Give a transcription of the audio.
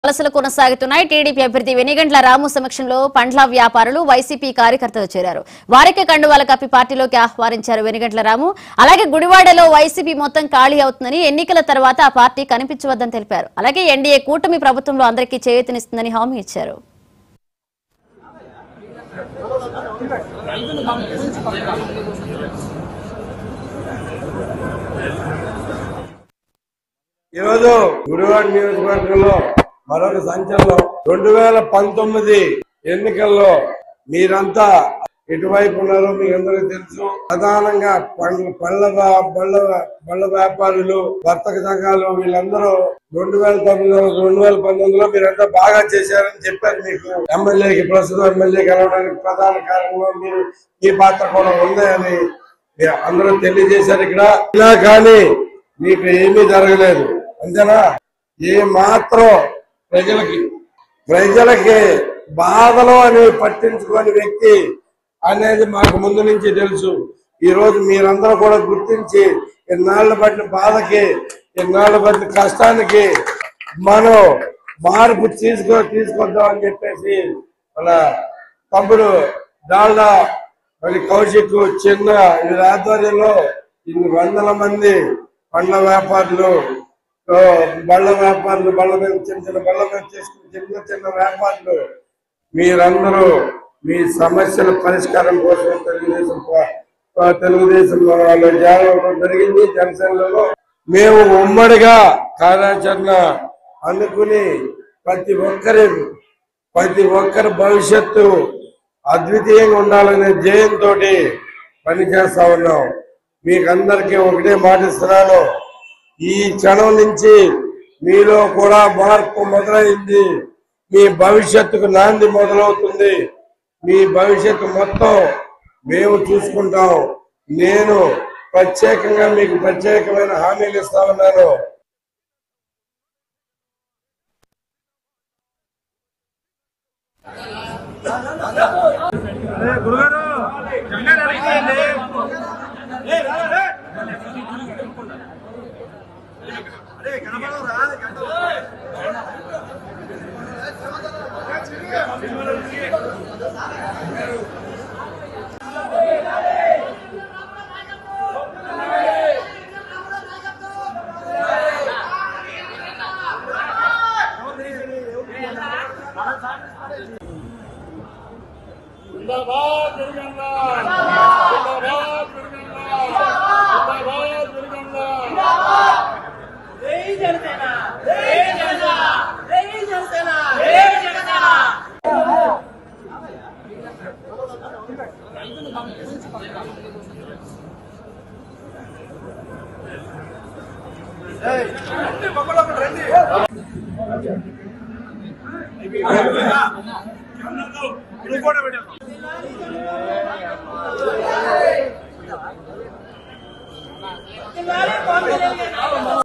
వలసలు కొనసాగుతున్నాయి టీడీపీ అభ్యర్థి వెనిగండ్ల రాము సమక్షంలో పండ్ల వ్యాపారులు వైసీపీ కార్యకర్తలు చేరారు వారికి కండువాల కప్పి పార్టీలోకి ఆహ్వానించారు వెనిగండ్ల రాము అలాగే గుడివాడలో వైసీపీ మొత్తం ఖాళీ అవుతుందని ఎన్నికల తర్వాత ఆ పార్టీ కనిపించవద్దని తెలిపారు అలాగే ఎన్డీఏ కూటమి ప్రభుత్వంలో అందరికీ చేయూతనిస్తుందని హామీ ఇచ్చారు ఈరోజు గుడివాడ నియోజకవర్గంలో మరొక సంచలనం రెండు వేల పంతొమ్మిది ఎన్నికల్లో మీరంతా ఎటువైపు ఉన్నారో మీకు అందరికీ తెలుసు ప్రధానంగా పండ్ల పళ్ళ వ్యా- బళ్ళ బళ్ళ వ్యాపారులు వర్తక సంఘాలు వీళ్ళందరూ రెండు వేల తొమ్మిది రెండు వేల పంతొమ్మిదిలో మీరంతా బాగా చేశారని చెప్పారు మీకు ఎమ్మెల్యేకి ప్రస్తుతం ఎమ్మెల్యే కలవడానికి ప్రధాన కారణంలో మీరు ఈ పాత్ర కూడా ఉంది అని మీరు అందరూ తెలియజేశారు ఇక్కడ ఇలా కానీ మీకు ఏమీ జరగలేదు అంతేనా ఏ మాత్రం ప్రజలకి ప్రజలకి బాధలు అని పట్టించుకోని వ్యక్తి అనేది మాకు ముందు నుంచి తెలుసు ఈ రోజు మీరందరూ కూడా గుర్తించి ఎన్నాళ్ళు పట్టిన బాధకి ఎన్నాళ్ళు పట్టిన కష్టానికి మనం మార్పు తీసుకో తీసుకొద్దాం అని చెప్పేసి మన తమ్ముడు డాల్డా మరి కౌశిక్ చిన్న వీళ్ళ ఆధ్వర్యంలో ఇన్ని వందల మంది పండ్ల వ్యాపారులు ఆ, బళ్ళ వ్యాపారులు బళ్ళ మీద చిన్న చిన్న బళ్ళ మీద చేసుకుని చిన్న చిన్న వ్యాపారులు మీరందరూ మీ సమస్యల పరిష్కారం కోసం తెలుగుదేశం పా- ఆ, తెలుగుదేశం వాళ్ళు జాగ్రత్త జరిగింది జనసేనలో మేము ఉమ్మడిగా కార్యాచరణ అనుకుని ప్రతి ఒక్కరి ప్రతి ఒక్కరి భవిష్యత్తు అద్వితీయంగా ఉండాలనే ధ్యేయంతో పనిచేస్తా ఉన్నాం మీకు అందరికీ ఒకటే మాటిస్తున్నాను ఈ క్షణం నుంచి మీలో కూడా మార్పు మొదలైంది మీ భవిష్యత్తుకు నాంది మొదలవుతుంది మీ భవిష్యత్తు మొత్తం మేము చూసుకుంటాం నేను ప్రత్యేకంగా మీకు ప్రత్యేకమైన హామీలు ఇస్తా ఉన్నాను जिंदाबाद दुर्गंगा जिंदाबाद दुर्गंगा जिंदाबाद दुर्गंगा జై జనసేన జై జనసేన జై జనసేన జై జనసేన దివాళీ పవన్ కళ్యాణ్ గారి